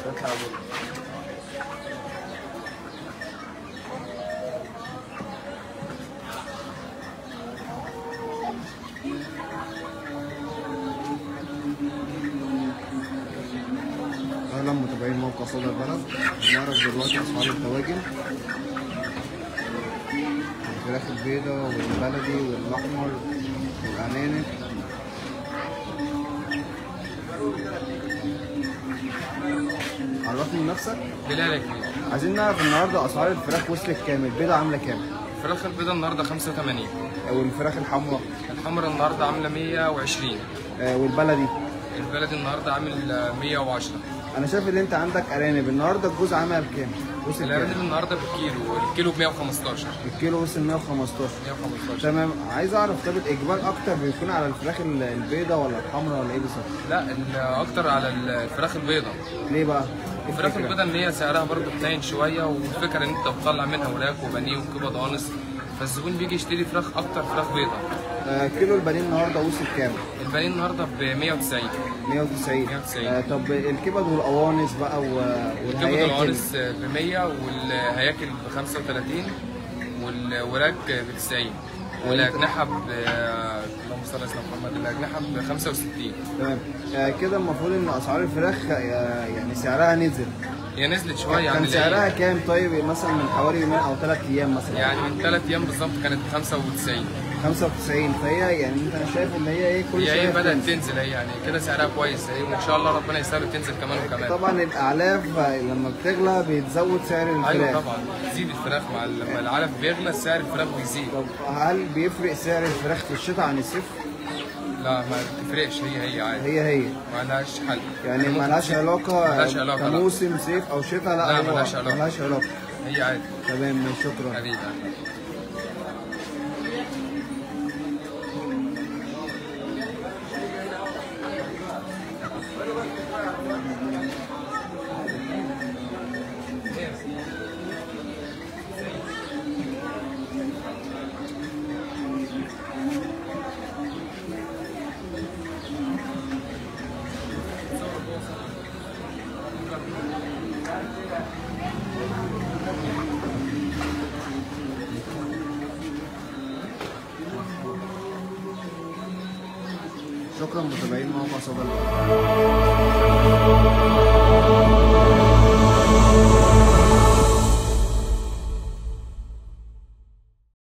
اهلا متابعين موقع صدى البلد نعرف دلوقتي اسعار الدواجن الفراخ البيضاء والبلدي والاحمر والارانب عرفني نفسك بلال يا كبير عايزين نعرف النهارده اسعار الفراخ وصلت كام البيضه عامله كام الفراخ البيضاء النهارده 85 والفراخ الحمراء الحمرا النهارده عامله 120 آه، والبلدي البلدي النهارده عامل آه، 110 انا شايف ان انت عندك ارانب النهارده الجوز عامل بكام وصل الارانب كام النهارده بالكيلو الكيلو ب 115 الكيلو وصل 115 115 تمام عايز اعرف طب الاجمال اكتر بيكون على الفراخ ال- البيضاء ولا الحمراء ولا ايه بالظبط لا ال- اكتر على الفراخ البيضاء ليه بقى إيه الفراخ الفكرة؟ البيضاء ان هي سعرها برضه حنين شويه والفكره ان انت بتطلع منها وراك وبانيه وكبد قانص فالزبون بيجي يشتري فراخ اكتر فراخ بيضاء آه كيلو البانيه النهارده وصل كام البانيه النهارده ب 190 190 190. آه طب الكبد والقوانص بقى و- الكبد والهياكل القوانص ب 100 والهياكل ب 35 والوراك ب 90 والاجنحه ب اللهم صل على سيدنا محمد الاجنحه ب 65 تمام آه كده المفروض ان اسعار الفراخ آه يعني سعرها نزل هي نزلت شويه عن كان اللي سعرها هي. كام طيب مثلا من حوالي يومين او ثلاث ايام مثلا يعني من ثلاث ايام بالظبط كانت ب 95 95 فهي يعني انت شايف ان هي ايه كل هي شويه ايه بدات بتنزل. تنزل هي يعني كده سعرها كويس هي وان شاء الله ربنا يسهل تنزل كمان وكمان طبعا الاعلاف لما بتغلى بيتزود سعر الفراخ ايوه طبعا بتزيد الفراخ مع ال- لما العلف بيغلى سعر الفراخ بيزيد طب هل بيفرق سعر الفراخ في الشتاء عن الصيف؟ لا ما بتفرقش هي هي عادي هي هي ما لهاش حل يعني ممكن مالهاش تشيل- علاقة ملهاش علاقة لا كموسم صيف أو شتاء لا لا، هو ملهاش علاقة. ملهاش علاقة هي عادي تمام ماشي، شكرا حبيبي شكرا متابعين موقع صدى البلد